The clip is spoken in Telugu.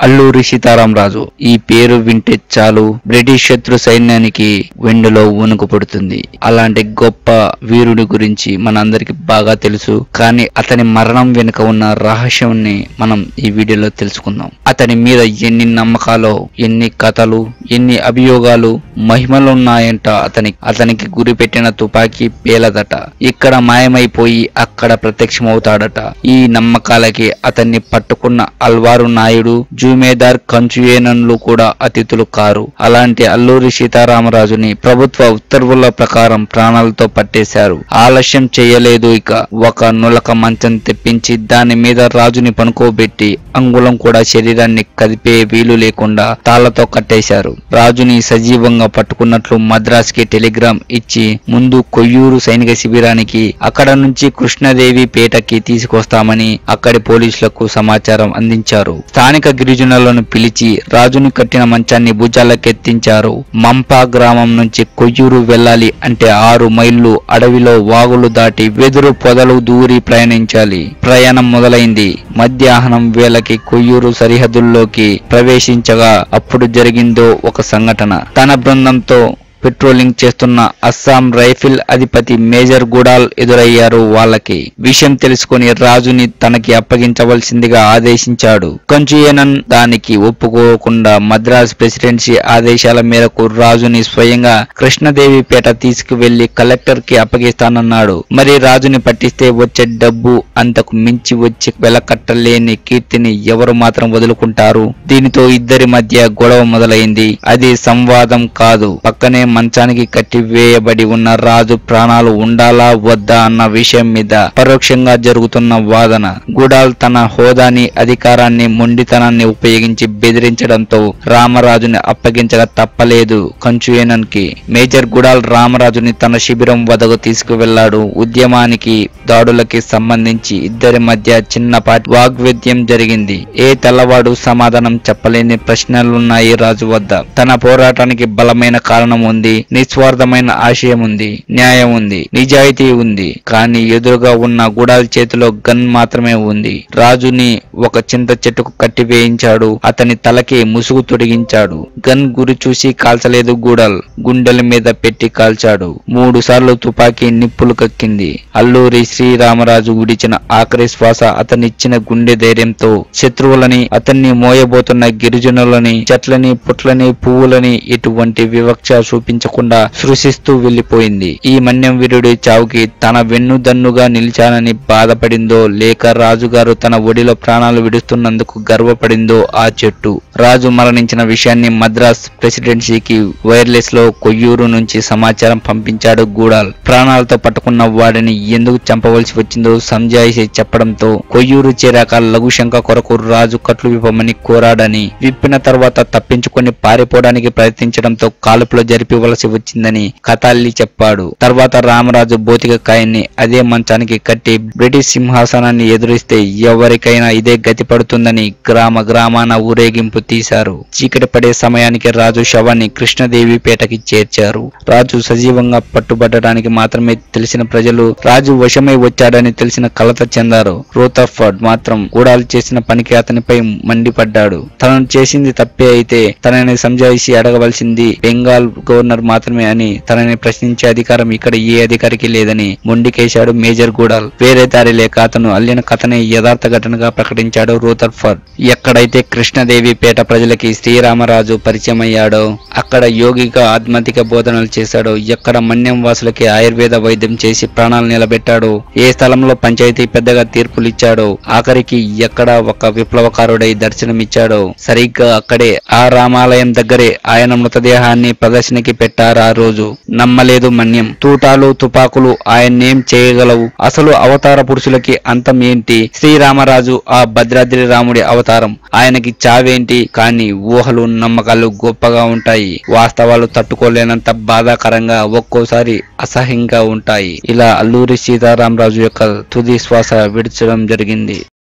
అల్లూరి సీతారామరాజు ఈ పేరు వింటే చాలు బ్రిటిష్ శత్రు సైన్యానికి వెండులో వణుకు పుడుతుంది అలాంటి గొప్ప వీరుడి గురించి మనందరికి బాగా తెలుసు కానీ అతని మరణం వెనుక ఉన్న రహస్యాన్ని మనం ఈ వీడియోలో తెలుసుకుందాం అతని మీద ఎన్ని నమ్మకాలు ఎన్ని కథలు ఎన్ని అభియోగాలు మహిమలు ఉన్నాయంట అతని అతనికి గురి పెట్టిన తుపాకీ పేలదట ఇక్కడ మాయమైపోయి అక్కడ ప్రత్యక్షమవుతాడట ఈ నమ్మకాలకి అతన్ని పట్టుకున్న అల్వారు నాయుడు జూమేదార్ కంచుయేనన్లు కూడా అతిథులు కారు అలాంటి అల్లూరి సీతారామరాజుని ప్రభుత్వ ఉత్తర్వుల ప్రకారం ప్రాణాలతో పట్టేశారు ఆలస్యం చేయలేదు ఇక ఒక నులక మంచం తెప్పించి దాని మీద రాజుని పనుకోబెట్టి అంగుళం కూడా శరీరాన్ని కదిపే వీలు లేకుండా తాళ్లతో కట్టేశారు రాజుని సజీవంగా పట్టుకున్నట్లు మద్రాస్కి టెలిగ్రామ్ ఇచ్చి ముందు కొయ్యూరు సైనిక శిబిరానికి అక్కడ నుంచి కృష్ణదేవి పేటకి తీసుకొస్తామని అక్కడి పోలీసులకు సమాచారం అందించారు స్థానిక గిరిజనులను పిలిచి రాజుని కట్టిన మంచాన్ని భుజాలకెత్తించారు మంపా గ్రామం నుంచి కొయ్యూరు వెళ్ళాలి అంటే ఆరు మైళ్ళు అడవిలో వాగులు దాటి వెదురు పొదలు దూరి ప్రయాణించాలి ప్రయాణం మొదలైంది మధ్యాహ్నం వేళకి కొయ్యూరు సరిహద్దుల్లోకి ప్రవేశించగా అప్పుడు జరిగిందో ఒక సంఘటన తన బృందంతో పెట్రోలింగ్ చేస్తున్న అస్సాం రైఫిల్ అధిపతి మేజర్ గుడాల్ ఎదురయ్యారు వాళ్ళకి విషయం తెలుసుకుని రాజుని తనకి అప్పగించవలసిందిగా ఆదేశించాడు కంచుయేనన్ దానికి ఒప్పుకోకుండా మద్రాస్ ప్రెసిడెన్సీ ఆదేశాల మేరకు రాజుని స్వయంగా కృష్ణదేవి పేట తీసుకువెళ్లి కలెక్టర్ కి అప్పగిస్తానన్నాడు మరి రాజుని పట్టిస్తే వచ్చే డబ్బు అంతకు మించి వచ్చి వెలకట్టలేని కీర్తిని ఎవరు మాత్రం వదులుకుంటారు దీనితో ఇద్దరి మధ్య గొడవ మొదలైంది అది సంవాదం కాదు పక్కనే మంచానికి కట్టి వేయబడి ఉన్న రాజు ప్రాణాలు ఉండాలా వద్దా అన్న విషయం మీద పరోక్షంగా జరుగుతున్న వాదన గుడాల్ తన హోదాని అధికారాన్ని మొండితనాన్ని ఉపయోగించి బెదిరించడంతో రామరాజుని అప్పగించక తప్పలేదు కంచుయేనన్ కి మేజర్ గుడాల్ రామరాజుని తన శిబిరం వద్దకు తీసుకువెళ్లాడు ఉద్యమానికి దాడులకి సంబంధించి ఇద్దరి మధ్య చిన్నపాటి వాగ్వేద్యం జరిగింది ఏ తెల్లవాడు సమాధానం చెప్పలేని ప్రశ్నలున్నాయి రాజు వద్ద తన పోరాటానికి బలమైన కారణం ఉంది నిస్వార్థమైన ఆశయం ఉంది న్యాయం ఉంది నిజాయితీ ఉంది కానీ ఎదురుగా ఉన్న గుడాల్ చేతిలో గన్ మాత్రమే ఉంది రాజుని ఒక చింత చెట్టుకు కట్టివేయించాడు అతని తలకి ముసుగు తొడిగించాడు గన్ గురి చూసి కాల్చలేదు గూడల్ గుండెల మీద పెట్టి కాల్చాడు మూడు సార్లు తుపాకీ నిప్పులు కక్కింది అల్లూరి శ్రీరామరాజు విడిచిన ఆఖరి శ్వాస అతనిచ్చిన గుండె ధైర్యంతో శత్రువులని అతన్ని మోయబోతున్న గిరిజనులని చెట్లని పుట్లని పువ్వులని ఎటువంటి వివక్ష చూపించకుండా సృష్టిస్తూ వెళ్లిపోయింది ఈ మన్యం వీరుడి చావుకి తన వెన్నుదన్నుగా నిలిచానని బాధపడిందో లేక రాజుగారు తన ఒడిలో ప్రాణాలు విడుస్తున్నందుకు గర్వపడిందో ఆ చెట్టు రాజు మరణించిన విషయాన్ని మద్రాస్ ప్రెసిడెన్సీకి వైర్లెస్ లో కొయ్యూరు నుంచి సమాచారం పంపించాడు గూడాల్ ప్రాణాలతో పట్టుకున్న వాడిని ఎందుకు చంపవలసి వచ్చిందో సంజాయిషి చెప్పడంతో కొయ్యూరు చేరాక లఘుశంక కొరకు రాజు కట్లు విప్పమని కోరాడని విప్పిన తర్వాత తప్పించుకొని పారిపోవడానికి ప్రయత్నించడంతో కాలుపులో జరిపివలసి వచ్చిందని కథాల్లి చెప్పాడు తర్వాత రామరాజు భౌతిక కాయాన్ని అదే మంచానికి కట్టి బ్రిటిష్ సింహాసనాన్ని ఎదురిస్తే ఎవరికైనా ఇదే గతి పడుతుందని గ్రామ గ్రామాన ఊరేగింపు తీశారు చీకటి పడే సమయానికి రాజు శవాన్ని కృష్ణదేవి పేటకి చేర్చారు రాజు సజీవంగా పట్టుబట్టడానికి మాత్రమే తెలిసిన ప్రజలు రాజు వశమై వచ్చాడని తెలిసిన కలత చెందారు రూతర్ఫర్డ్ మాత్రం గూడాలు చేసిన పనికి అతనిపై మండిపడ్డాడు తనను చేసింది తప్పే అయితే తనని సంజాయిషి అడగవలసింది బెంగాల్ గవర్నర్ మాత్రమే అని తనని ప్రశ్నించే అధికారం ఇక్కడ ఏ అధికారికి లేదని మొండికేశాడు మేజర్ గూడాల్ వేరే దారి లేక అతను అల్లిన కథని యథార్థ ఘటనగా ప్రకటించాడు రూతర్ఫర్డ్ ఎక్కడైతే కృష్ణదేవి పేట ప్రజలకి శ్రీరామరాజు పరిచయం అయ్యాడో అక్కడ యోగిగా ఆత్మతిక బోధనలు చేశాడో ఎక్కడ మన్యం వాసులకి ఆయుర్వేద వైద్యం చేసి ప్రాణాలు నిలబెట్టాడో ఏ స్థలంలో పంచాయతీ పెద్దగా తీర్పులు ఇచ్చాడో ఆఖరికి ఎక్కడ ఒక విప్లవకారుడై దర్శనమిచ్చాడో సరిగ్గా అక్కడే ఆ రామాలయం దగ్గరే ఆయన మృతదేహాన్ని ప్రదర్శనకి పెట్టారు ఆ రోజు నమ్మలేదు మన్యం తూటాలు తుపాకులు ఆయన్నేం చేయగలవు అసలు అవతార పురుషులకి అంతం ఏంటి శ్రీరామరాజు ఆ భద్రాద్రి రాముడి అవతారం ఆయనకి చావేంటి కానీ ఊహలు నమ్మకాలు గొప్పగా ఉంటాయి వాస్తవాలు తట్టుకోలేనంత బాధాకరంగా ఒక్కోసారి అసహ్యంగా ఉంటాయి ఇలా అల్లూరి సీతారామరాజు యొక్క తుది శ్వాస విడిచడం జరిగింది